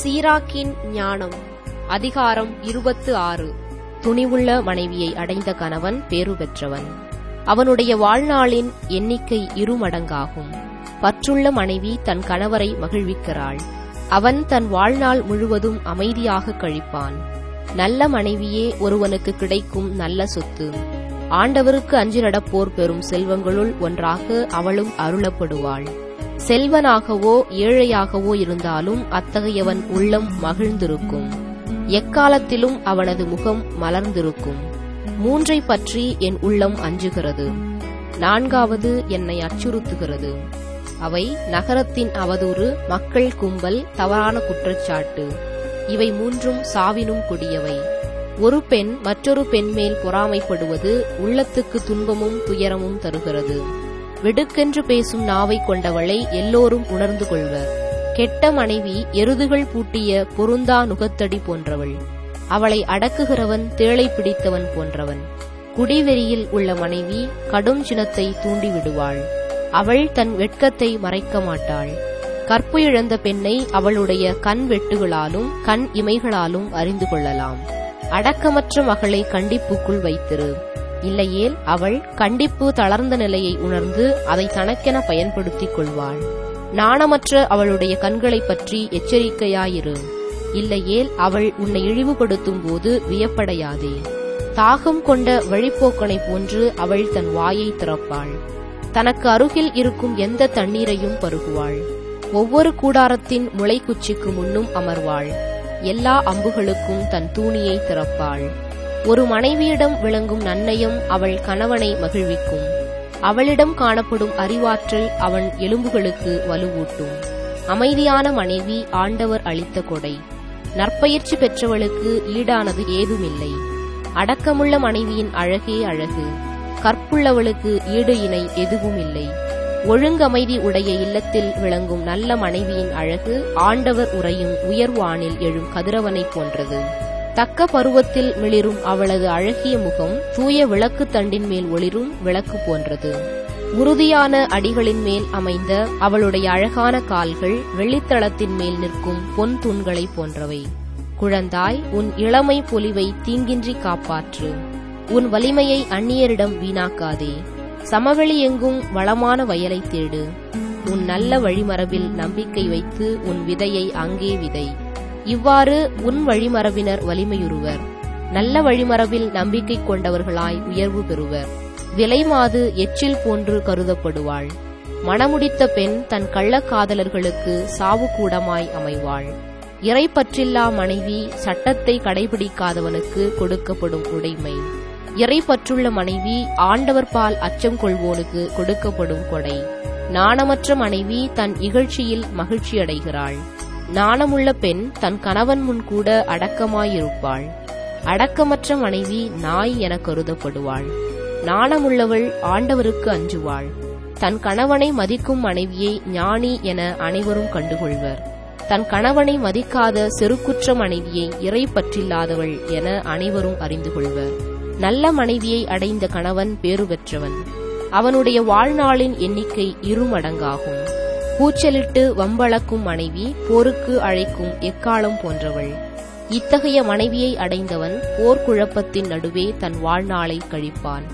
சீராக்கின் ஞானம் அதிகாரம் இருபத்து ஆறு துணிவுள்ள மனைவியை அடைந்த கணவன் பேறு பெற்றவன் அவனுடைய வாழ்நாளின் எண்ணிக்கை இருமடங்காகும் பற்றுள்ள மனைவி தன் கணவரை மகிழ்விக்கிறாள் அவன் தன் வாழ்நாள் முழுவதும் அமைதியாக கழிப்பான் நல்ல மனைவியே ஒருவனுக்கு கிடைக்கும் நல்ல சொத்து ஆண்டவருக்கு அஞ்சு நடப்போர் பெறும் செல்வங்களுள் ஒன்றாக அவளும் அருளப்படுவாள் செல்வனாகவோ ஏழையாகவோ இருந்தாலும் அத்தகையவன் உள்ளம் மகிழ்ந்திருக்கும் எக்காலத்திலும் அவனது முகம் மலர்ந்திருக்கும் மூன்றை பற்றி என் உள்ளம் அஞ்சுகிறது நான்காவது என்னை அச்சுறுத்துகிறது அவை நகரத்தின் அவதூறு மக்கள் கும்பல் தவறான குற்றச்சாட்டு இவை மூன்றும் சாவினும் கொடியவை ஒரு பெண் மற்றொரு பெண் மேல் பொறாமைப்படுவது உள்ளத்துக்கு துன்பமும் துயரமும் தருகிறது வெடுக்கென்று பேசும் நாவை கொண்டவளை எல்லோரும் உணர்ந்து கொள்வர் கெட்ட மனைவி எருதுகள் பூட்டிய பொருந்தா நுகத்தடி போன்றவள் அவளை அடக்குகிறவன் தேளை பிடித்தவன் போன்றவன் குடிவெறியில் உள்ள மனைவி கடும் சினத்தை தூண்டிவிடுவாள் அவள் தன் வெட்கத்தை மறைக்க மாட்டாள் கற்பு இழந்த பெண்ணை அவளுடைய கண் வெட்டுகளாலும் கண் இமைகளாலும் அறிந்து கொள்ளலாம் அடக்கமற்ற மகளை கண்டிப்புக்குள் வைத்திரு இல்லையேல் அவள் கண்டிப்பு தளர்ந்த நிலையை உணர்ந்து அதை தனக்கென பயன்படுத்திக் கொள்வாள் நாணமற்ற அவளுடைய கண்களைப் பற்றி எச்சரிக்கையாயிரு இல்லையேல் அவள் உன்னை இழிவுபடுத்தும் போது வியப்படையாதே தாகம் கொண்ட வழிப்போக்கனை போன்று அவள் தன் வாயை திறப்பாள் தனக்கு அருகில் இருக்கும் எந்த தண்ணீரையும் பருகுவாள் ஒவ்வொரு கூடாரத்தின் முளைக்குச்சிக்கு முன்னும் அமர்வாள் எல்லா அம்புகளுக்கும் தன் தூணியை திறப்பாள் ஒரு மனைவியிடம் விளங்கும் நன்னயம் அவள் கணவனை மகிழ்விக்கும் அவளிடம் காணப்படும் அறிவாற்றல் அவன் எலும்புகளுக்கு வலுவூட்டும் அமைதியான மனைவி ஆண்டவர் அளித்த கொடை நற்பயிற்சி பெற்றவளுக்கு ஈடானது ஏதுமில்லை அடக்கமுள்ள மனைவியின் அழகே அழகு கற்புள்ளவளுக்கு ஈடு இணை எதுவும் இல்லை ஒழுங்கமைதி உடைய இல்லத்தில் விளங்கும் நல்ல மனைவியின் அழகு ஆண்டவர் உறையும் உயர்வானில் எழும் கதிரவனைப் போன்றது தக்க பருவத்தில் மிளிரும் அவளது அழகிய முகம் தூய விளக்கு தண்டின் மேல் ஒளிரும் விளக்கு போன்றது உறுதியான அடிகளின் மேல் அமைந்த அவளுடைய அழகான கால்கள் வெள்ளித்தளத்தின் மேல் நிற்கும் பொன் தூண்களைப் போன்றவை குழந்தாய் உன் இளமை பொலிவை தீங்கின்றி காப்பாற்று உன் வலிமையை அந்நியரிடம் வீணாக்காதே சமவெளி எங்கும் வளமான வயலை தேடு உன் நல்ல வழிமரபில் நம்பிக்கை வைத்து உன் விதையை அங்கே விதை இவ்வாறு உன் வழிமரபினர் வலிமையுறுவர் நல்ல வழிமரபில் நம்பிக்கை கொண்டவர்களாய் உயர்வு பெறுவர் விலைமாது எச்சில் போன்று கருதப்படுவாள் மணமுடித்த பெண் தன் கள்ளக்காதலர்களுக்கு சாவு கூடமாய் அமைவாள் இறைப்பற்றில்லா மனைவி சட்டத்தை கடைபிடிக்காதவனுக்கு கொடுக்கப்படும் உடைமை இறைப்பற்றுள்ள மனைவி ஆண்டவர் பால் அச்சம் கொள்வோனுக்கு கொடுக்கப்படும் கொடை நாணமற்ற மனைவி தன் இகழ்ச்சியில் மகிழ்ச்சியடைகிறாள் நாணமுள்ள பெண் தன் கணவன் முன் கூட அடக்கமாயிருப்பாள் அடக்கமற்ற மனைவி நாய் என கருதப்படுவாள் நாணமுள்ளவள் ஆண்டவருக்கு அஞ்சுவாள் தன் கணவனை மதிக்கும் மனைவியை ஞானி என அனைவரும் கண்டுகொள்வர் தன் கணவனை மதிக்காத செருக்குற்ற மனைவியை இறை பற்றில்லாதவள் என அனைவரும் அறிந்து கொள்வர் நல்ல மனைவியை அடைந்த கணவன் பேறு பெற்றவன் அவனுடைய வாழ்நாளின் எண்ணிக்கை இருமடங்காகும் கூச்சலிட்டு வம்பளக்கும் மனைவி போருக்கு அழைக்கும் எக்காலம் போன்றவள் இத்தகைய மனைவியை அடைந்தவன் போர்க்குழப்பத்தின் நடுவே தன் வாழ்நாளை கழிப்பான்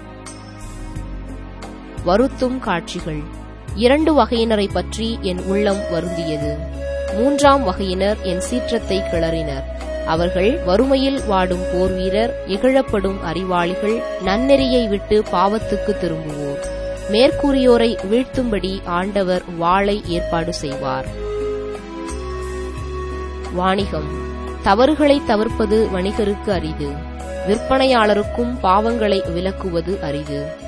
வருத்தும் காட்சிகள் இரண்டு வகையினரை பற்றி என் உள்ளம் வருந்தியது மூன்றாம் வகையினர் என் சீற்றத்தை கிளறினர் அவர்கள் வறுமையில் வாடும் போர் வீரர் இகழப்படும் அறிவாளிகள் நன்னெறியை விட்டு பாவத்துக்கு திரும்புவோர் மேற்கூறியோரை வீழ்த்தும்படி ஆண்டவர் வாளை ஏற்பாடு செய்வார் வாணிகம் தவறுகளை தவிர்ப்பது வணிகருக்கு அரிது விற்பனையாளருக்கும் பாவங்களை விலக்குவது அரிது